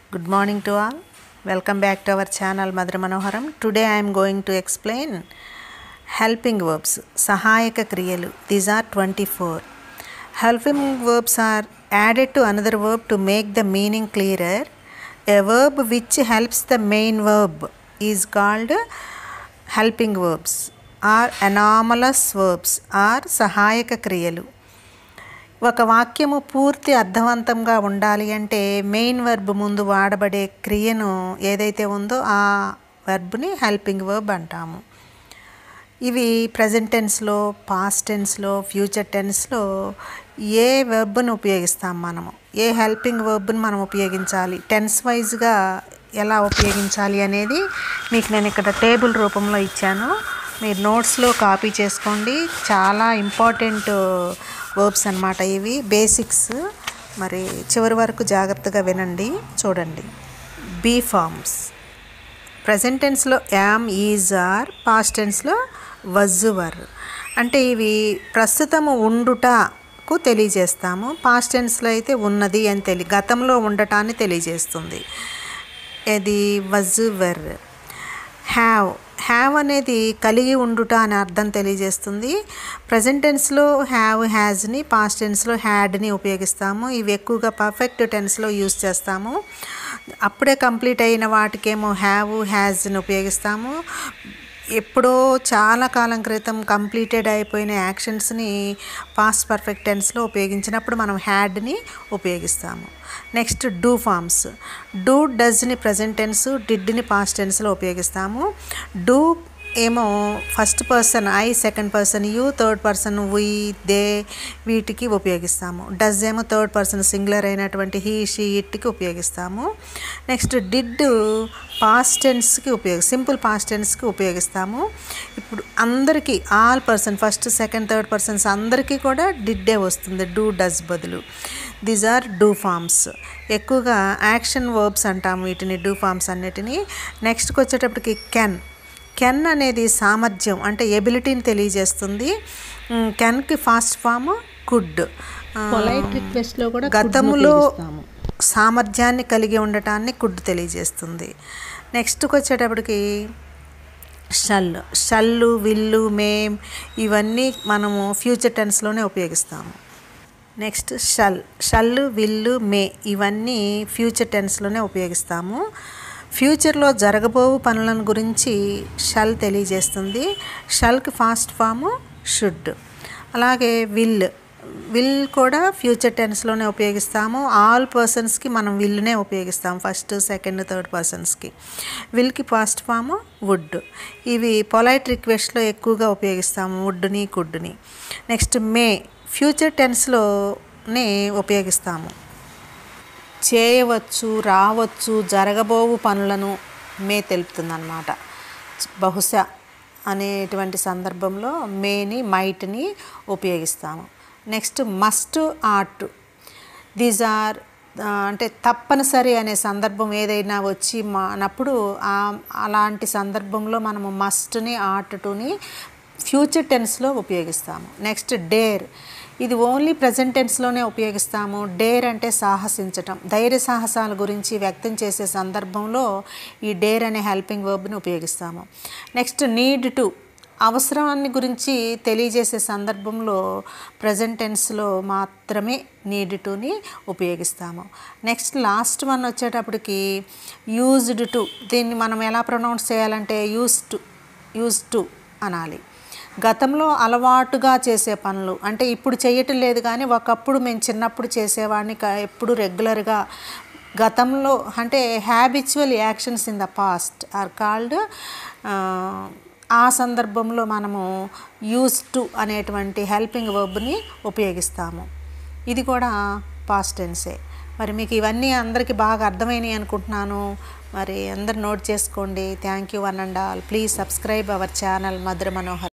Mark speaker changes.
Speaker 1: Good morning to all. Welcome back to our channel Madhura Manoharam. Today I am going to explain helping verbs. Sahayaka kriyalu. These are 24. Helping verbs are added to another verb to make the meaning clearer. A verb which helps the main verb is called helping verbs or anomalous verbs or సహాయక క్రియలు ఒక వాక్యము పూర్తి అర్థవంతంగా ఉండాలి అంటే main verb ముందు వాడబడే క్రియను ఏదైతే ఉందో ఆ వర్బ్ని హెల్పింగ్ వర్బ్ అంటాము ఇవి ప్రజెంట్ టెన్స్లో పాస్ట్ టెన్స్లో ఫ్యూచర్ టెన్స్లో ఏ వర్బ్ను ఉపయోగిస్తాం మనము ఏ హెల్పింగ్ వర్బ్ని మనం ఉపయోగించాలి టెన్స్ వైజ్గా ఎలా ఉపయోగించాలి అనేది మీకు నేను ఇక్కడ టేబుల్ రూపంలో ఇచ్చాను మీరు నోట్స్లో కాపీ చేసుకోండి చాలా ఇంపార్టెంట్ వర్బ్స్ అన్నమాట ఇవి బేసిక్స్ మరి చివరి వరకు జాగ్రత్తగా వినండి చూడండి బీ ఫార్మ్స్ ప్రజెంట్ టెన్స్లో యామ్ ఈజ్ ఆర్ పాస్ట్ టెన్స్లో వజ్జు వర్ అంటే ఇవి ప్రస్తుతము ఉండుటకు తెలియజేస్తాము పాస్ట్ టెన్స్లో అయితే ఉన్నది అని తెలి గతంలో ఉండటాన్ని తెలియజేస్తుంది ఇది వజ్జు వర్ హ్యావ్ హ్యావ్ అనేది కలిగి ఉండుట అనే అర్థం తెలియజేస్తుంది ప్రజెంట్ టెన్స్లో హ్యావ్ హ్యాజ్ని పాస్ట్ టెన్స్లో హ్యాడ్ని ఉపయోగిస్తాము ఇవి ఎక్కువగా పర్ఫెక్ట్ టెన్స్లో యూస్ చేస్తాము అప్పుడే కంప్లీట్ అయిన వాటికేమో హ్యావ్ హ్యాజ్ని ఉపయోగిస్తాము ఎప్పుడో చాలా కాలం క్రితం కంప్లీటెడ్ అయిపోయిన యాక్షన్స్ని పాస్ట్ పర్ఫెక్ట్ టెన్స్లో ఉపయోగించినప్పుడు మనం హ్యాడ్ని ఉపయోగిస్తాము నెక్స్ట్ డూ ఫార్మ్స్ డూ డస్ని ప్రజెంట్ టెన్స్ డిడ్ని పాస్ట్ టెన్స్లో ఉపయోగిస్తాము డూ ఏమో first person I second person you third person we they వీటికి ఉపయోగిస్తాము డస్ ఏమో థర్డ్ పర్సన్ సింగులర్ అయినటువంటి హీ షీ ఇట్కి ఉపయోగిస్తాము నెక్స్ట్ డిడ్ పాస్ట్ టెన్స్కి ఉపయోగ సింపుల్ పాస్ట్ టెన్స్కి ఉపయోగిస్తాము ఇప్పుడు అందరికీ all person first second third persons అందరికీ కూడా డిడ్డే వస్తుంది డూ డస్ బదులు దీస్ ఆర్ డూ ఫార్మ్స్ ఎక్కువగా యాక్షన్ వర్బ్స్ అంటాము వీటిని డూ ఫార్మ్స్ అన్నిటిని నెక్స్ట్కి వచ్చేటప్పటికి కెన్ కెన్ అనేది సామర్థ్యం అంటే ఎబిలిటీని తెలియజేస్తుంది కెన్కి ఫాస్ట్ ఫామ్ కుడ్
Speaker 2: పొలైట్ రిక్వెస్ట్లో కూడా
Speaker 1: గతములో సామర్థ్యాన్ని కలిగి ఉండటాన్ని కుడ్ తెలియజేస్తుంది నెక్స్ట్కి వచ్చేటప్పటికి షల్ షల్లు విల్లు మేమ్ ఇవన్నీ మనము ఫ్యూచర్ టెన్స్లోనే ఉపయోగిస్తాము నెక్స్ట్ షల్ షల్లు విల్లు మే ఇవన్నీ ఫ్యూచర్ టెన్స్లోనే ఉపయోగిస్తాము ఫ్యూచర్లో జరగబోవు పనులను గురించి షల్ తెలియజేస్తుంది షల్కి ఫాస్ట్ ఫాము షుడ్ అలాగే విల్ విల్ కూడా ఫ్యూచర్ టెన్స్లోనే ఉపయోగిస్తాము ఆల్ పర్సన్స్కి మనం విల్నే ఉపయోగిస్తాం ఫస్ట్ సెకండ్ థర్డ్ పర్సన్స్కి విల్కి ఫాస్ట్ ఫాము వుడ్ ఇవి పొలైట్ రిక్వెస్ట్లో ఎక్కువగా ఉపయోగిస్తాము వుడ్ని కుడ్ని నెక్స్ట్ మే ఫ్యూచర్ టెన్స్లోనే ఉపయోగిస్తాము చేయవచ్చు రావచ్చు జరగబోవు పనులను మే తెలుపుతుందన్నమాట బహుశా అనేటువంటి సందర్భంలో మేని మైట్ని ఉపయోగిస్తాము next must ought these are అంటే తప్పనిసరి అనే సందర్భం ఏదైనా వచ్చి మానప్పుడు అలాంటి సందర్భంలో మనము మస్ట్ని ఆర్ట్ టుని ఫ్యూచర్ టెన్స్లో ఉపయోగిస్తాము నెక్స్ట్ డేర్ ఇది ఓన్లీ ప్రజెంట్ టెన్స్లోనే ఉపయోగిస్తాము డేర్ అంటే సాహసించటం ధైర్య సాహసాల గురించి వ్యక్తం చేసే సందర్భంలో ఈ డేర్ అనే హెల్పింగ్ వర్బ్ని ఉపయోగిస్తాము నెక్స్ట్ నీడ్ టు అవసరాన్ని గురించి తెలియజేసే సందర్భంలో ప్రజెంట్ టెన్స్లో మాత్రమే నీడ్ టుని ఉపయోగిస్తాము నెక్స్ట్ లాస్ట్ వన్ వచ్చేటప్పటికి యూజ్డ్ టు దీన్ని మనం ఎలా ప్రొనౌన్స్ చేయాలంటే యూస్ టు యూజ్ టు అనాలి గతంలో అలవాటుగా చేసే పనులు అంటే ఇప్పుడు చేయటం లేదు కానీ ఒకప్పుడు మేము చిన్నప్పుడు చేసేవాడిని ఎప్పుడు రెగ్యులర్గా గతంలో అంటే habitual actions in the past are called ఆ సందర్భంలో మనము యూజ్ టు అనేటువంటి హెల్పింగ్ వర్బ్ని ఉపయోగిస్తాము ఇది కూడా పాస్ట్ టెన్సే మరి మీకు ఇవన్నీ అందరికీ బాగా అర్థమైనాయి అనుకుంటున్నాను మరి అందరు నోట్ చేసుకోండి thank you one and all please subscribe our channel Madhura Manohar